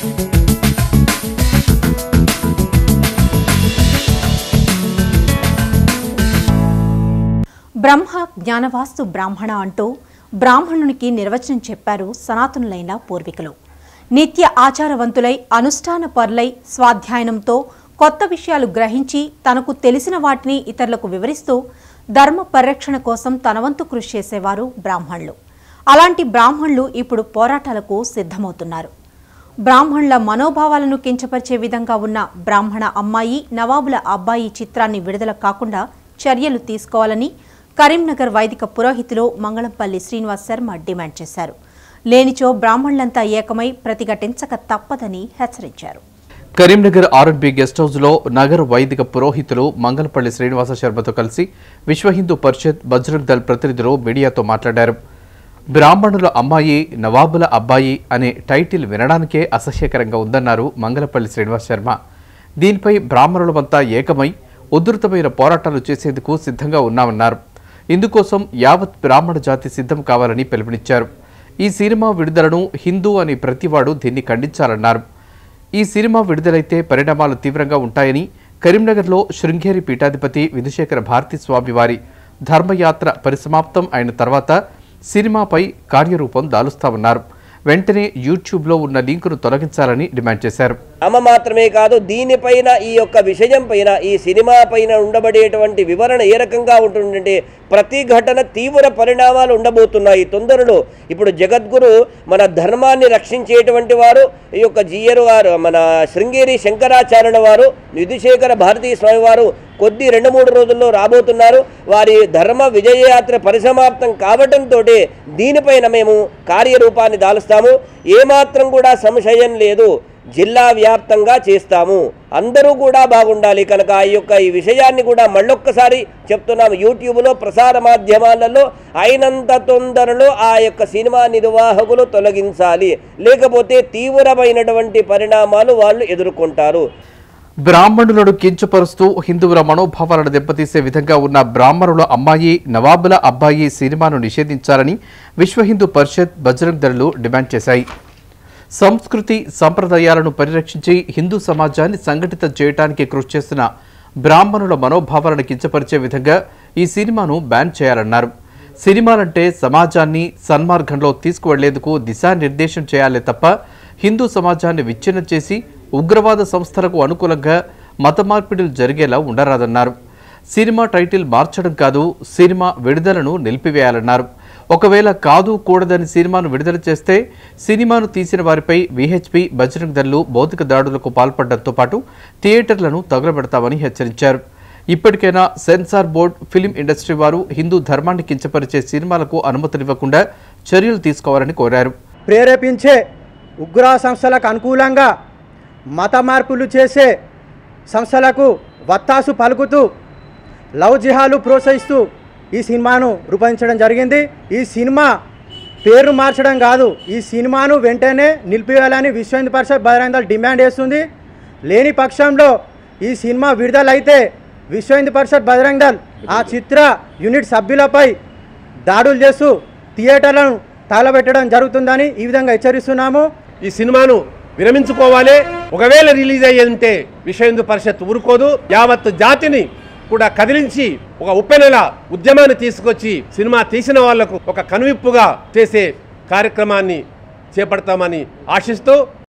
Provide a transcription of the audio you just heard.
బ్రహ్మ జ్ఞానవాస్తు బ్రాహ్మణ అంటూ బ్రాహ్మణునికి నిర్వచనం చెప్పారు సనాతనులైన పూర్వీకులు నిత్య ఆచారవంతులై అనుష్ఠాన పరులై స్వాధ్యాయనంతో కొత్త విషయాలు గ్రహించి తనకు తెలిసిన వాటిని ఇతరులకు వివరిస్తూ ధర్మ పరిరక్షణ కోసం తన వంతు కృషి చేసేవారు బ్రాహ్మణులు అలాంటి బ్రాహ్మణులు ఇప్పుడు పోరాటాలకు సిద్ధమవుతున్నారు బ్రాహ్మణుల మనోభావాలను కించపరిచే విధంగా ఉన్న బ్రాహ్మణ అమ్మాయి నవాబుల అబ్బాయి చిత్రాన్ని విడుదల కాకుండా చర్యలు తీసుకోవాలని కరీంనగర్ వైదిక పురోహితులు మంగళంపల్లి శ్రీనివాస్ శర్మ డిమాండ్ చేశారు లేనిచో బ్రాహ్మణులంతా ఏకమై ప్రతిఘటించక తప్పదని హెచ్చరించారు కరీంనగర్ ఆర్ఎండ్బి గెస్ట్ హౌస్ లో నగర వైదిక పురోహితులు మంగళపల్లి శ్రీనివాస శర్మతో కలిసి విశ్వ హిందూ పరిషత్ బజరంగ్ దళ్ ప్రతినిధులు మీడియాతో మాట్లాడారు బ్రాహ్మణుల అమ్మాయి నవాబుల అబ్బాయి అనే టైటిల్ వినడానికే అసహ్యకరంగా ఉందన్నారు మంగళపల్లి శ్రీనివాస్ శర్మ దీనిపై బ్రాహ్మణులమంతా ఏకమై ఉధృతమైన పోరాటాలు చేసేందుకు సిద్ధంగా ఉన్నామన్నారు ఇందుకోసం యావత్ బ్రాహ్మణ జాతి సిద్ధం కావాలని పిలుపునిచ్చారు ఈ సినిమా విడుదలను హిందూ అని ప్రతివాడు దీన్ని ఖండించాలన్నారు ఈ సినిమా విడుదలైతే పరిణామాలు తీవ్రంగా ఉంటాయని కరీంనగర్లో శృంగేరి పీఠాధిపతి విధుశేఖర భారతి స్వామి వారి ధర్మయాత్ర పరిసమాప్తం అయిన తర్వాత సినిమాపై కార్యరూపం దాలుస్తామన్నారు వెంటనే యూట్యూబ్లో ఉన్న లింకును తొలగించాలని డిమాండ్ చేశారు అమ్మ మాత్రమే కాదు దీనిపైన ఈ యొక్క విషయం పైన ఈ సినిమా పైన ఉండబడేటువంటి వివరణ ఏ రకంగా ఉంటుందంటే ప్రతి ఘటన తీవ్ర పరిణామాలు ఉండబోతున్నాయి తొందరలో ఇప్పుడు జగద్గురు మన ధర్మాన్ని రక్షించేటువంటి వారు ఈ యొక్క జియరు వారు మన శృంగేరి శంకరాచార్యుల వారు విధుశేఖర భారతీ స్వామి వారు కొద్ది రెండు మూడు రోజుల్లో రాబోతున్నారు వారి ధర్మ విజయయాత్ర పరిసమాప్తం కావటంతో దీనిపైన మేము కార్యరూపాన్ని దాలుస్తాము ఏమాత్రం కూడా సంశయం లేదు జిల్లా వ్యాప్తంగా చేస్తాము అందరూ కూడా బాగుండాలి కనుక ఈ యొక్క ఈ విషయాన్ని కూడా మళ్ళొక్కసారి చెప్తున్నాము యూట్యూబ్లో ప్రసార మాధ్యమాలలో అయినంత తొందరలో ఆ యొక్క సినిమా నిర్వాహకులు తొలగించాలి లేకపోతే తీవ్రమైనటువంటి పరిణామాలు వాళ్ళు ఎదుర్కొంటారు బ్రాహ్మణులను కించపరుస్తూ హిందువుల మనోభావాలను దెబ్బతీసే విధంగా ఉన్న బ్రాహ్మణుల అమ్మాయి నవాబుల అబ్బాయి సినిమాను నిషేధించాలని విశ్వ హిందూ పరిషత్ బజరంగ్ దళ్లు డిమాండ్ చేశాయి సంస్కృతి సంప్రదాయాలను పరిరక్షించి హిందూ సమాజాన్ని సంఘటితం చేయడానికి కృషి చేస్తున్న బ్రాహ్మణుల మనోభావాలను కించపరిచే విధంగా ఈ సినిమాను బ్యాన్ చేయాలన్నారు సినిమాలంటే సమాజాన్ని సన్మార్గంలో తీసుకువెళ్లేందుకు దిశానిర్దేశం చేయాలే తప్ప హిందూ సమాజాన్ని విచ్ఛిన్నం చేసి ఉగ్రవాద సంస్థలకు అనుకూలంగా మత మార్పిడులు జరిగేలా ఉండరాదన్నారు సినిమా టైటిల్ మార్చడం కాదు సినిమా విడుదలను నిలిపివేయాలన్నారు ఒకవేళ కాదు కూడదని సినిమాను విడుదల చేస్తే సినిమాను తీసిన వారిపై విహెచ్పి బజరంగ్ దళ్లు భౌతిక దాడులకు పాల్పడడంతో పాటు థియేటర్లను తగులబెడతామని హెచ్చరించారు ఇప్పటికైనా సెన్సార్ బోర్డు ఫిలిం ఇండస్ట్రీ వారు హిందూ ధర్మాన్ని కించపరిచే సినిమాలకు అనుమతినివ్వకుండా చర్యలు తీసుకోవాలని కోరారు ప్రేరేపించే ఉగ్ర సంస్థలకు అనుకూలంగా మత మార్పులు చేసే సంస్థలకు వత్తాసు పలుకుతూ లవ్ జిహాలు ప్రోత్సహిస్తూ ఈ సినిమాను రూపొందించడం జరిగింది ఈ సినిమా పేరు మార్చడం కాదు ఈ సినిమాను వెంటనే నిలిపివేయాలని విశ్వ హిందూ పరిషత్ బహిరంగ దళ్ డిమాండ్ చేస్తుంది లేని పక్షంలో ఈ సినిమా విడుదలైతే విశ్వ హిందూ పరిషత్ బహిరంగ దళ్ ఆ చిత్ర యూనిట్ సభ్యులపై దాడులు చేస్తూ థియేటర్లను తగలబెట్టడం జరుగుతుందని ఈ విధంగా హెచ్చరిస్తున్నాము ఈ సినిమాను విరమించుకోవాలి ఒకవేళ రిలీజ్ అయ్యింటే విశ్వ హిందూ పరిషత్ ఊరుకోదు యావత్ జాతిని కూడా కదిలించి ఒక ఉప్పెనెల ఉద్యమాన్ని తీసుకొచ్చి సినిమా తీసిన వాళ్లకు ఒక కనువిప్పుగా చేసే కార్యక్రమాన్ని చేపడతామని ఆశిస్తూ